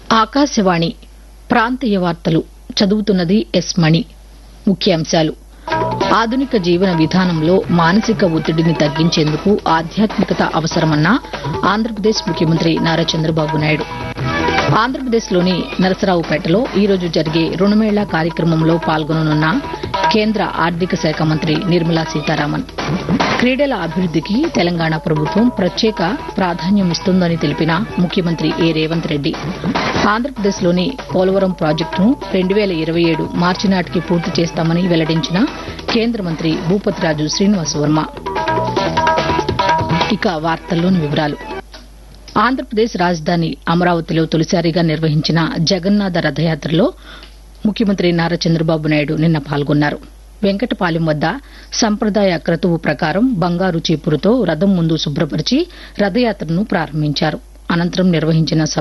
ఆకాశవాణి ప్రాంతీయ వార్తలు చదువుతున్నది ఎస్ మణి ముఖ్యాంశాలు ఆధునిక జీవన విధానంలో మానసిక ఒత్తిడిని తగ్గించేందుకు ఆధ్యాత్మికత అవసరమన్న ఆంధ్రప్రదేశ్ ముఖ్యమంత్రి నారా చంద్రబాబు నాయుడు ఆంధ్రప్రదేశ్లోని నరసరావుపేటలో ఈరోజు జరిగే రుణమేళా కార్యక్రమంలో పాల్గొననున్న కేంద్ర ఆర్థిక శాఖ మంత్రి నిర్మలా సీతారామన్ క్రీడల అభివృద్దికి తెలంగాణ ప్రభుత్వం ప్రత్యేక ప్రాధాన్యం ఇస్తుందని తెలిపిన ముఖ్యమంత్రి ఏ రేవంత్ రెడ్డి ఆంధ్రప్రదేశ్లోని పోలవరం ప్రాజెక్టును రెండు వేల ఇరవై ఏడు మార్చి నాటికి పూర్తి చేస్తామని వెల్లడించిన కేంద్ర మంత్రి భూపతిరాజు శ్రీనివాస్ వర్మ ఇక వార్తల్లోని వివరాలు ఆంధ్రప్రదేశ్ రాజధాని అమరావతిలో తొలిసారిగా నిర్వహించిన జగన్నాథ రథయాత్రలో ముఖ్యమంత్రి నారా చంద్రబాబు నాయుడు నిన్న పాల్గొన్నారు వెంకటపాలెం వద్ద సంప్రదాయ క్రతువు ప్రకారం బంగారు చీపురుతో రథం ముందు శుభ్రపరిచి రథయాత్రను ప్రారంభించారు అనంతరం నిర్వహించిన